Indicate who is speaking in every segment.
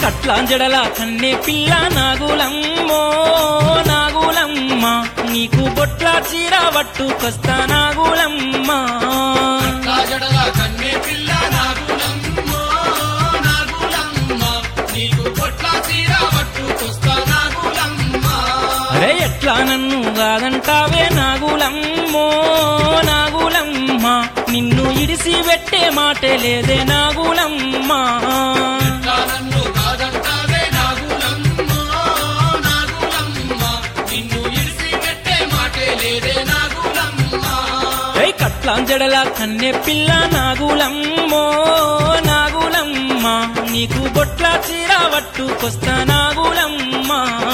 Speaker 1: కట్లాంజడల కన్నె పిల్ల నాగులమ్మో నాగులమ్మ నీకు బొట్ల చీర పట్టుకొస్తా నాగులమ్మ
Speaker 2: రాజడల కన్నే పిల్ల నాగులమ్మో నాగులమ్మ నీకు పొట్ల తీర పట్టుకొస్తా నాగులమ్మ
Speaker 1: అరే ఎట్లా నన్ను కాదంటావే నాగులమ్మో నాగులమ్మ నిన్ను ఇడిసి పెట్టే మాటే లేదే నాగులమ్మ
Speaker 2: ఎట్లా నన్ను కాదంటావే నాగులమ్మో నాగులమ్మ నిన్ను ఇడిసి పెట్టే మాటే లేదే నాగులమ్మ
Speaker 1: ఏ కట్లాంజడల కన్నె పిల్ల నాగులమ్మో నాగులమ్మ నీకు బొట్ల చీర పట్టుకొస్తా నాగులమ్మ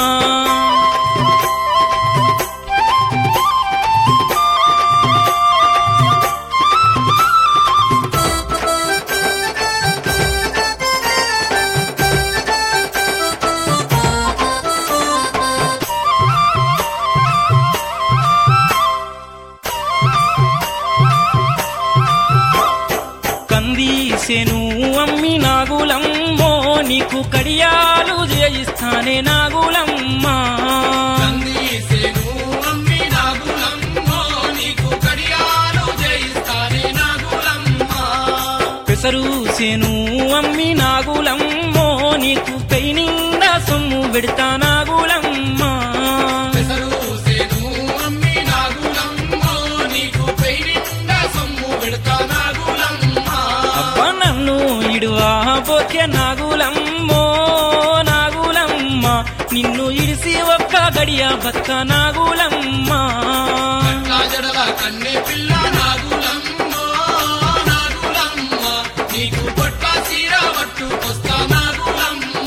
Speaker 1: కందీసెను అమ్మి నాగులమ్మో నీకు కడియాలు చేయిస్తానే నాగులమ్మ
Speaker 2: కందీసెను అమ్మి నాగులమ్మో నీకు కడియాలు జయిస్తానే నాగులమ్మ
Speaker 1: పెసరుసేను అమ్మి నాగులమ్మో నీకు కై నిండా సొమ్ము పెడతా నాగులమ్మ
Speaker 2: పెసరుసేను అమ్మి నాగులమ్మో నీకు పెయినిండా సొమ్ము పెడతా నాగులమ్మ
Speaker 1: అబ్బా నన్ను ఇడువా పోకే నాగులమ్మో నాగులమ్మ నిన్ను ఇడిసి ఒక్క గడియ బక్క నాగులమ్మ
Speaker 2: రాజడల కన్నె పిల్ల నాగులమ్మో నాగులమ్మ నీకు పొట్ట సీర పట్టుకొస్తా నాగులమ్మ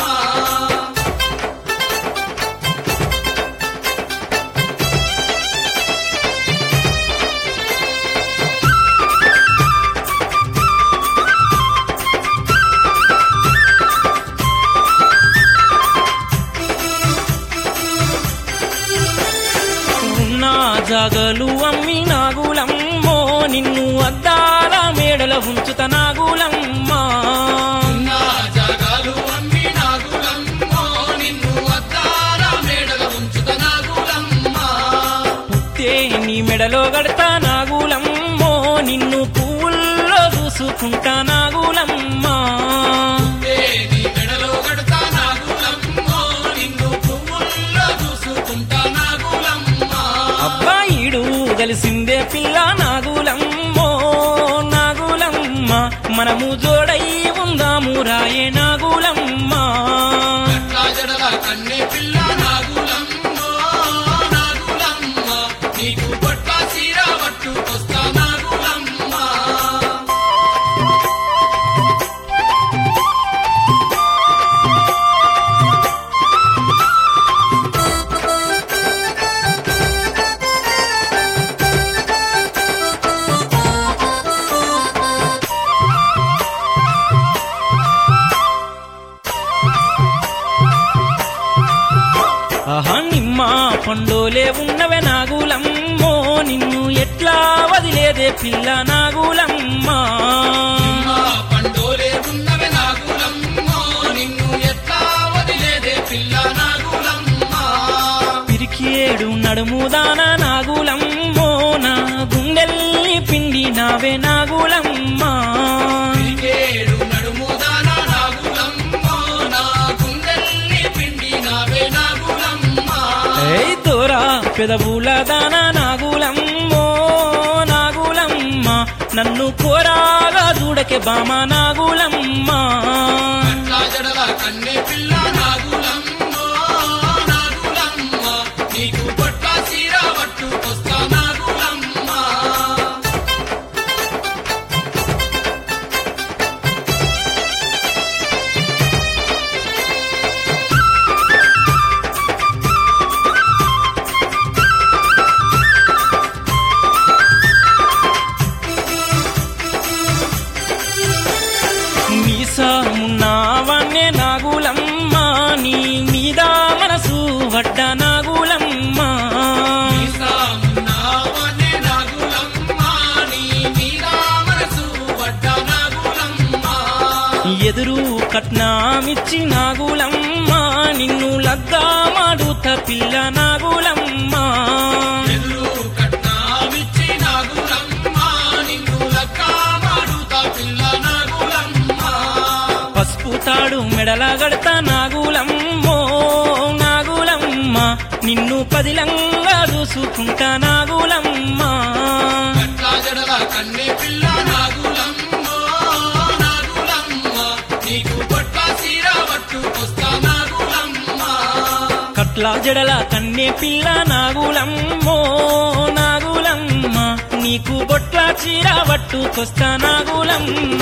Speaker 1: ఉన్న జాగలు అమ్మి నాగులమ్మో నిన్ను అద్దాల మేడల ఉంచుత నాగులమ్మ
Speaker 2: నా జగాలు అమ్మి నాగులమ్మో నిన్ను అద్దాల మేడల ఉంచుత నాగులమ్మ
Speaker 1: పుట్టే నీ మెడలో గడతా నాగులమ్మో నిన్ను పువ్వుల్లో చూసుకుంటా నాగులమ్మ
Speaker 2: నీ మెడలో కడతా నాగులమ్మో నిన్ను పువ్వుల్లో చూసుకుంటా నాగులమ్మ
Speaker 1: అబ్బాయిడు కలిసిందే పిల్ల నాగులమ్మో నాగులమ్మ మనము జోడై ఉందాము రాయే నాగులమ్మ
Speaker 2: రాజడల కన్నె పిల్ల నాగులమ్మో నాగులమ్మ నీకు పొట్ట సీర పట్టుకొస్తా నాగులమ్మ
Speaker 1: ఆహా నిమ్మ పండోలే ఉన్నవే నాగులమ్మో నిన్ను ఎట్లా వదిలేదే పిల్ల నాగులమ్మ
Speaker 2: మా పండోలే ఉన్నవే నాగులమ్మో నిన్ను ఎట్లా వదిలేదే పిల్ల నాగులమ్మ
Speaker 1: పిరికేడు నడుముదాన నాగులమ్మో నా గుండెల్ని పిండి నావే నాగులమ్మ
Speaker 2: పిరికేడు నడుముదాన నాగులమ్మో నా గుండెల్ని పిండి నావే నాగులమ్మ
Speaker 1: ఏయ్ దూరా పెదవుల దాన నాగులమ్మో నాగులమ్మ నన్ను కోరాగా చూడకే బామ నాగులమ్మ
Speaker 2: రాజడల కన్నె పిల్ల నాగులమ్మో నాగులమ్మ నీకు పొట్ట సీర పట్టుకొస్తా నాగులమ్మ
Speaker 1: మీసామున్నావన్నే నాగులమ్మ నీ మీద మనసు వడ్డ నాగులమ్మ
Speaker 2: ఈసామున్నావనే నాగులమ్మ నీ మీద మనసు పడ్డ నాగులమ్మ
Speaker 1: ఎదురు కట్నామిచ్చి నాగులమ్మ నిన్ను లగ్గామాడుత పిల్ల నాగులమ్మ
Speaker 2: ఎదురు కట్నామిచ్చి నాగులమ్మ నిన్ను లక్కామాడుతా పిల్ల నాగులమ్మ
Speaker 1: పసుపు తాడు మెడల గడత నాగులమ్మో నాగులమ్మ నిన్ను పదిలంగా చూసుకుంటా నాగులమ్మ
Speaker 2: కట్ల జడల కన్నె పిల్ల నాగులమ్మ నాగులమ్మ నీకు పట్ల సీర పట్టుకొస్తా నాగులమ్మ
Speaker 1: కట్ల జడల కన్నె పిల్ల నాగులమ్మో నాగులమ్మ నీకు బొట్ల చీర పట్టుకొస్తా నాగులమ్మ